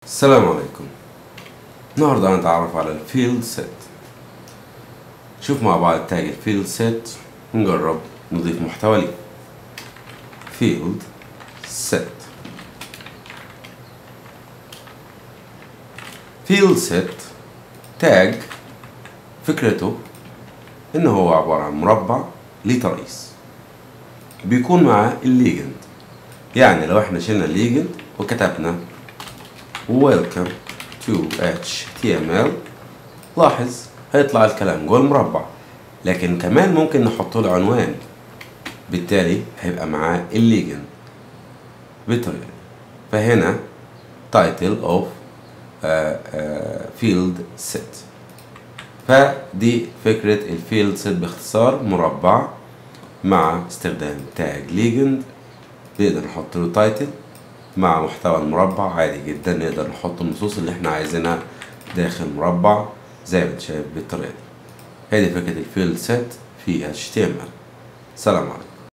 السلام عليكم النهاردة هنتعرف على الفيلد سيت شوف مع بعض تاج الفيلد سيت ونجرب نضيف محتوى ليه فيلد سيت فيلد سيت تاج فكرته ان هو عبارة عن مربع ليه ترقيص بيكون معاه الليجند يعني لو احنا شلنا الليجند وكتبنا welcome to HTML لاحظ هيطلع الكلام جوه المربع لكن كمان ممكن نحط له عنوان بالتالي هيبقى معاه الليجن بالطريقة دي فهنا title of uh, uh, field set فدي فكرة الفيلد سيت باختصار مربع مع استخدام تاج ليجند نقدر نحط له تايتل مع محتوى المربع عادي جدا نقدر نحط النصوص اللي احنا عايزينها داخل مربع زي ما انت شايف بالطريقة دي هذه فكرة الفيلد سيت في HTML سلام عليكم